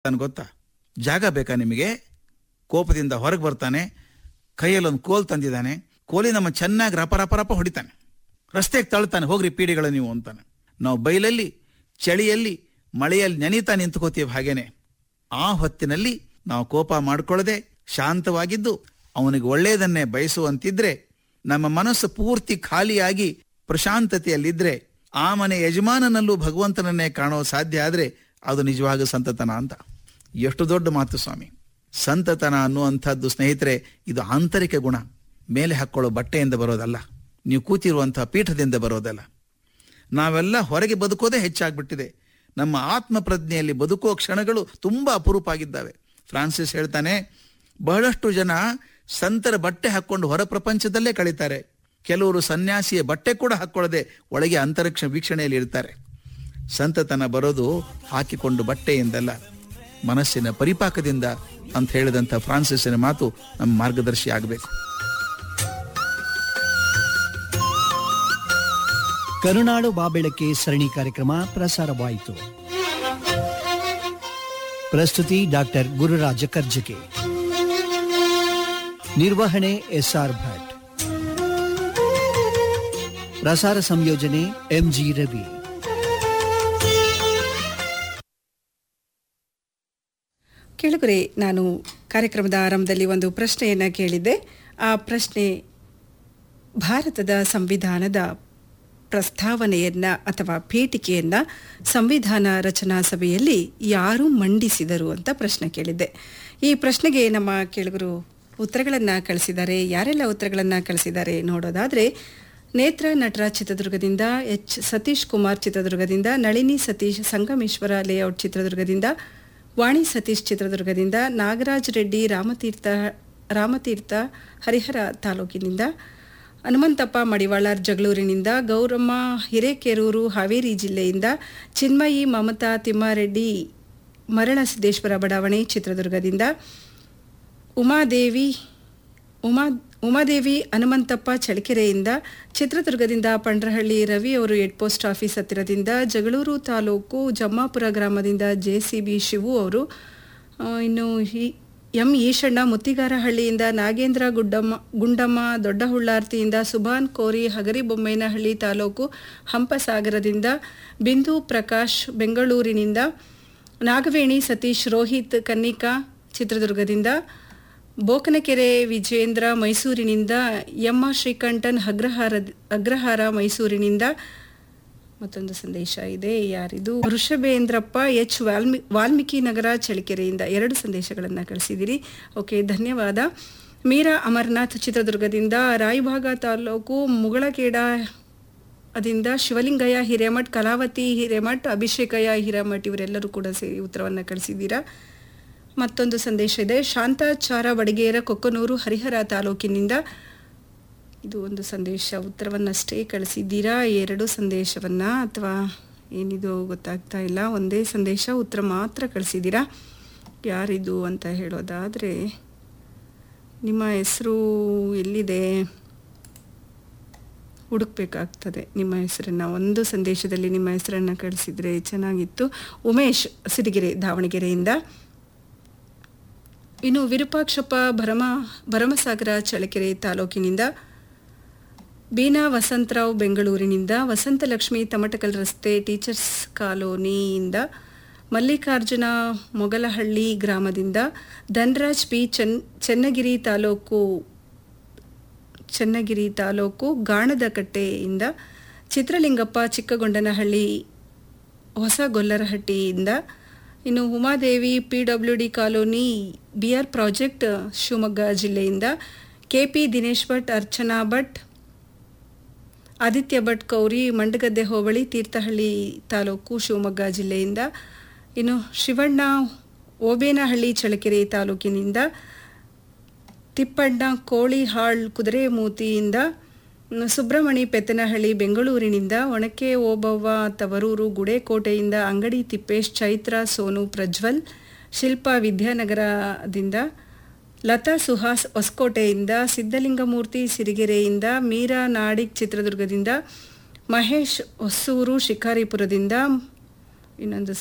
ತಾನು ಗೊತ್ತಾ ಜಾಗ ಬೇಕಾ ನಿಮಗೆ ಕೋಪದಿಂದ ಹೊರಗೆ ಬರ್ತಾನೆ ಕೈಯಲ್ಲೊಂದು ಕೋಲ್ ತಂದಿದ್ದಾನೆ ಕೋಲಿ ನಮ್ಮ ಚೆನ್ನಾಗಿ ರಪ ರಪ ರಪ ಹೊಡಿತಾನೆ ರಸ್ತೆಗೆ ತಳ್ತಾನೆ ಹೋಗ್ರಿ ಪೀಡಿಗಳ ನೀವು ಅಂತಾನೆ ನಾವು ಬೈಲಲ್ಲಿ ಚಳಿಯಲ್ಲಿ ಮಳೆಯಲ್ಲಿ ನೆನೀತಾ ನಿಂತ್ಕೋತೀವಿ ಹಾಗೇನೆ ಆ ಹೊತ್ತಿನಲ್ಲಿ ನಾವು ಕೋಪ ಮಾಡ್ಕೊಳ್ಳದೆ ಶಾಂತವಾಗಿದ್ದು ಅವನಿಗೆ ಒಳ್ಳೆಯದನ್ನೇ ಬಯಸುವಂತಿದ್ರೆ ನಮ್ಮ ಮನಸ್ಸು ಪೂರ್ತಿ ಖಾಲಿಯಾಗಿ ಪ್ರಶಾಂತತೆಯಲ್ಲಿದ್ರೆ ಆ ಮನೆ ಯಜಮಾನನಲ್ಲೂ ಭಗವಂತನನ್ನೇ ಕಾಣೋ ಸಾಧ್ಯ ಆದ್ರೆ ಅದು ನಿಜವಾಗ ಸಂತತನ ಅಂತ ಎಷ್ಟು ದೊಡ್ಡ ಮಾತು ಸ್ವಾಮಿ ಸಂತತನ ಅನ್ನುವಂಥದ್ದು ಸ್ನೇಹಿತರೆ ಇದು ಆಂತರಿಕ ಗುಣ ಮೇಲೆ ಹಾಕ್ಕೊಳ್ಳೋ ಬಟ್ಟೆಯಿಂದ ಬರೋದಲ್ಲ ನೀವು ಕೂತಿರುವಂತಹ ಪೀಠದಿಂದ ಬರೋದಲ್ಲ ನಾವೆಲ್ಲ ಹೊರಗೆ ಬದುಕೋದೇ ಹೆಚ್ಚಾಗ್ಬಿಟ್ಟಿದೆ ನಮ್ಮ ಆತ್ಮ ಪ್ರಜ್ಞೆಯಲ್ಲಿ ಬದುಕೋ ಕ್ಷಣಗಳು ತುಂಬಾ ಅಪರೂಪ ಆಗಿದ್ದಾವೆ ಫ್ರಾನ್ಸಿಸ್ ಹೇಳ್ತಾನೆ ಬಹಳಷ್ಟು ಜನ ಸಂತರ ಬಟ್ಟೆ ಹಾಕೊಂಡು ಹೊರ ಪ್ರಪಂಚದಲ್ಲೇ ಕಳೀತಾರೆ ಕೆಲವರು ಸನ್ಯಾಸಿಯ ಬಟ್ಟೆ ಕೂಡ ಹಾಕೊಳ್ಳದೆ ಒಳಗೆ ಅಂತರಿಕ್ಷ ವೀಕ್ಷಣೆಯಲ್ಲಿ ಇರ್ತಾರೆ ಸಂತತನ ಬರೋದು ಹಾಕಿಕೊಂಡು ಬಟ್ಟೆಯಿಂದಲ್ಲ ಮನಸ್ಸಿನ ಪರಿಪಾಕದಿಂದ ಅಂತ ಹೇಳಿದಂಥ ಫ್ರಾನ್ಸಿಸ್ಸಿನ ಮಾತು ನಮ್ಮ ಮಾರ್ಗದರ್ಶಿ ಆಗಬೇಕು ಕರುನಾಡು ಬಾಬೆಳಕೆ ಸರಣಿ ಕಾರ್ಯಕ್ರಮ ಪ್ರಸಾರವಾಯಿತು ಪ್ರಸ್ತುತಿ ಡಾಕ್ಟರ್ ಗುರುರಾಜ ಕರ್ಜಗೆ ನಿರ್ವಹಣೆ ಎಸ್ಆರ್ ಭಟ್ ಪ್ರಸಾರ ಸಂಯೋಜನೆ ಎಂಜಿ ರವಿ ಕೇಳುಗರೆ ನಾನು ಕಾರ್ಯಕ್ರಮದ ಆರಂಭದಲ್ಲಿ ಒಂದು ಪ್ರಶ್ನೆಯನ್ನು ಕೇಳಿದ್ದೆ ಆ ಪ್ರಶ್ನೆ ಭಾರತದ ಸಂವಿಧಾನದ ಪ್ರಸ್ತಾವನೆಯನ್ನ ಅಥವಾ ಪೀಠಿಕೆಯನ್ನ ಸಂವಿಧಾನ ರಚನಾ ಸಭೆಯಲ್ಲಿ ಯಾರು ಮಂಡಿಸಿದರು ಅಂತ ಪ್ರಶ್ನೆ ಕೇಳಿದ್ದೆ ಈ ಪ್ರಶ್ನೆಗೆ ನಮ್ಮ ಕೇಳುಗರು ಉತ್ತರಗಳನ್ನು ಕಳಿಸಿದ್ದಾರೆ ಯಾರೆಲ್ಲ ಉತ್ತರಗಳನ್ನು ಕಳಿಸಿದ್ದಾರೆ ನೋಡೋದಾದ್ರೆ ನೇತ್ರ ನಟರಾಜ್ ಚಿತ್ರದುರ್ಗದಿಂದ ಎಚ್ ಸತೀಶ್ ಕುಮಾರ್ ಚಿತ್ರದುರ್ಗದಿಂದ ನಳಿನಿ ಸತೀಶ್ ಸಂಗಮೇಶ್ವರ ಲೇಔಟ್ ಚಿತ್ರದುರ್ಗದಿಂದ ವಾಣಿ ಸತೀಶ್ ಚಿತ್ರದುರ್ಗದಿಂದ ನಾಗರಾಜ್ ರೆಡ್ಡಿ ರಾಮತೀರ್ಥ ರಾಮತೀರ್ಥ ಹರಿಹರ ತಾಲೂಕಿನಿಂದ ಹನುಮಂತಪ್ಪ ಮಡಿವಾಳರ್ ಜಗಳೂರಿನಿಂದ ಗೌರಮ್ಮ ಹಿರೇಕೆರೂರು ಹಾವೇರಿ ಜಿಲ್ಲೆಯಿಂದ ಚಿನ್ಮಯಿ ಮಮತಾ ತಿಮ್ಮಾರೆಡ್ಡಿ ಮರಳಸಿದ್ದೇಶ್ವರ ಬಡಾವಣೆ ಚಿತ್ರದುರ್ಗದಿಂದ ಉಮಾದೇವಿ ಉಮಾ ಉಮಾದೇವಿ ಹನುಮಂತಪ್ಪ ಚಳ್ಳಕೆರೆಯಿಂದ ಚಿತ್ರದುರ್ಗದಿಂದ ಪಂಡ್ರಹಳ್ಳಿ ರವಿ ಅವರು ಹೆಡ್ ಪೋಸ್ಟ್ ಆಫೀಸ್ ಹತ್ತಿರದಿಂದ ಜಗಳೂರು ತಾಲೂಕು ಜಮ್ಮಾಪುರ ಗ್ರಾಮದಿಂದ ಜೆ ಸಿ ಬಿ ಶಿವು ಅವರು ಆ, ಇನ್ನು ಈ- ಎಂ ಈಶಣ್ಣ ಮುತ್ತಿಗಾರಹಳ್ಳಿಯಿಂದ ನಾಗೇಂದ್ರ ಗುಡ್ಡಮ್ಮ ಗುಂಡಮ್ಮ ದೊಡ್ಡಹುಳ್ಳಾರ್ತಿಯಿಂದ ಸುಭಾನ್ ಕೋರಿ ಹಗರಿಬೊಮ್ಮೈನಹಳ್ಳಿ ತಾಲೂಕು ಹಂಪಸಾಗರದಿಂದ ಬಿಂದು ಪ್ರಕಾಶ್ ಬೆಂಗಳೂರಿನಿಂದ ನಾಗವೇಣಿ ಸತೀಶ್ ರೋಹಿತ್ ಕನ್ನಿಕಾ ಚಿತ್ರದುರ್ಗದಿಂದ ಬೋಕನಕೆರೆ ವಿಜೇಂದ್ರ ಮೈಸೂರಿನಿಂದ ಎಮ್ಮ ಶ್ರೀಕಂಠನ್ ಅಗ್ರಹಾರ ಅಗ್ರಹಾರ ಮೈಸೂರಿನಿಂದ ಮತ್ತೊಂದು ಸಂದೇಶ ಇದೆ ಯಾರಿದು ವೃಷಭೇಂದ್ರಪ್ಪ ಎಚ್ ವಾಲ್ಮಿ ವಾಲ್ಮೀಕಿ ನಗರ ಚಳಿಕೆರೆಯಿಂದ ಎರಡು ಸಂದೇಶಗಳನ್ನು ಕಳಿಸಿದಿರಿ ಓಕೆ ಧನ್ಯವಾದ ಮೀರಾ ಅಮರನಾಥ್ ಚಿತ್ರದುರ್ಗದಿಂದ ರಾಯಭಾಗ ತಾಲೂಕು ಮುಗಳಖೇಡ ಅದಿಂದ ಶಿವಲಿಂಗಯ್ಯ ಹಿರೇಮಠ್ ಕಲಾವತಿ ಹಿರೇಮಠ್ ಅಭಿಷೇಕಯ್ಯ ಹಿರೇಮಠ್ ಇವರೆಲ್ಲರೂ ಕೂಡ ಸೇರಿ ಉತ್ತರವನ್ನು ಕಳಿಸಿದ್ದೀರಾ ಮತ್ತೊಂದು ಸಂದೇಶ ಇದೆ ಶಾಂತಾಚಾರ ಬಡಿಗೇರ ಕೊಕ್ಕನೂರು ಹರಿಹರ ತಾಲೂಕಿನಿಂದ ಇದು ಒಂದು ಸಂದೇಶ ಉತ್ತರವನ್ನಷ್ಟೇ ಕಳಿಸಿದ್ದೀರಾ ಎರಡು ಸಂದೇಶವನ್ನ ಅಥವಾ ಏನಿದು ಗೊತ್ತಾಗ್ತಾ ಇಲ್ಲ ಒಂದೇ ಸಂದೇಶ ಉತ್ತರ ಮಾತ್ರ ಕಳಿಸಿದ್ದೀರಾ ಯಾರಿದು ಅಂತ ಹೇಳೋದಾದರೆ ನಿಮ್ಮ ಹೆಸರು ಎಲ್ಲಿದೆ ಹುಡುಕ್ಬೇಕಾಗ್ತದೆ ನಿಮ್ಮ ಹೆಸರನ್ನು ಒಂದು ಸಂದೇಶದಲ್ಲಿ ನಿಮ್ಮ ಹೆಸರನ್ನು ಕಳಿಸಿದರೆ ಚೆನ್ನಾಗಿತ್ತು ಉಮೇಶ್ ಸಿರಿಗೆರೆ ದಾವಣಗೆರೆಯಿಂದ ಇನ್ನು ವಿರೂಪಾಕ್ಷಪ್ಪ ಭರಮ ಭರಮಸಾಗರ ಚಳ್ಳಕೆರೆ ತಾಲೂಕಿನಿಂದ ಬೀನಾ ವಸಂತರಾವ್ ಬೆಂಗಳೂರಿನಿಂದ ವಸಂತಲಕ್ಷ್ಮಿ ತಮಟಕಲ್ ರಸ್ತೆ ಟೀಚರ್ಸ್ ಕಾಲೋನಿಯಿಂದ ಮಲ್ಲಿಕಾರ್ಜುನ ಮೊಗಲಹಳ್ಳಿ ಗ್ರಾಮದಿಂದ ಧನ್ರಾಜ್ ಪಿ ಚೆನ್ ಚೆನ್ನಗಿರಿ ತಾಲೂಕು ಚನ್ನಗಿರಿ ತಾಲೂಕು ಗಾಣದಕಟ್ಟೆಯಿಂದ ಚಿತ್ರಲಿಂಗಪ್ಪ ಚಿಕ್ಕಗೊಂಡನಹಳ್ಳಿ ಹೊಸಗೊಲ್ಲರಹಟ್ಟಿಯಿಂದ ಇನ್ನು Umadevi P W D colony B R project Shivamogga ಜಿಲ್ಲೆಯಿಂದ ಕೆ ಪಿ ದಿನೇಶ್ ಭಟ್ ಅರ್ಚನಾ ಭಟ್ ಆದಿತ್ಯ ಭಟ್ ಕೌರಿ ಮಂಡಗದ್ದೆ ಹೋಬಳಿ ತೀರ್ಥಹಳ್ಳಿ ತಾಲೂಕು ಶಿವಮೊಗ್ಗ ಜಿಲ್ಲೆಯಿಂದ ಇನ್ನು ಶಿವಣ್ಣ ಓಬೇನಹಳ್ಳಿ ಚಳ್ಳಕೆರೆ ತಾಲೂಕಿನಿಂದ ತಿಪ್ಪಣ್ಣ ಕೋಳಿಹಾಳ್ ಕುದುರೆಮೂತಿಯಿಂದ ಮ್, ಸುಬ್ರಹ್ಮಣಿ ಪೆತ್ತನಹಳ್ಳಿ ಬೆಂಗಳೂರಿನಿಂದ ಒಣಕೆ ಓಬವ್ವ ತವರೂರು ಗುಡೇಕೋಟೆಯಿಂದ ಅಂಗಡಿ ತಿಪ್ಪೇಶ್ ಚೈತ್ರ ಸೋನು ಪ್ರಜ್ವಲ್ ಶಿಲ್ಪಾ ವಿದ್ಯಾನಗರದಿಂದ ಲತಾ ಸುಹಾಸ್ ಹೊಸಕೋಟೆಯಿಂದ ಸಿದ್ಧಲಿಂಗಮೂರ್ತಿ ಸಿರಿಗೆರೆಯಿಂದ ಮೀರಾ ನಾಡಿಗ್ ಚಿತ್ರದುರ್ಗದಿಂದ ಮಹೇಶ್ ಹೊಸೂರು ಶಿಕಾರಿಪುರದಿಂದ ಇನ್ನೊಂದು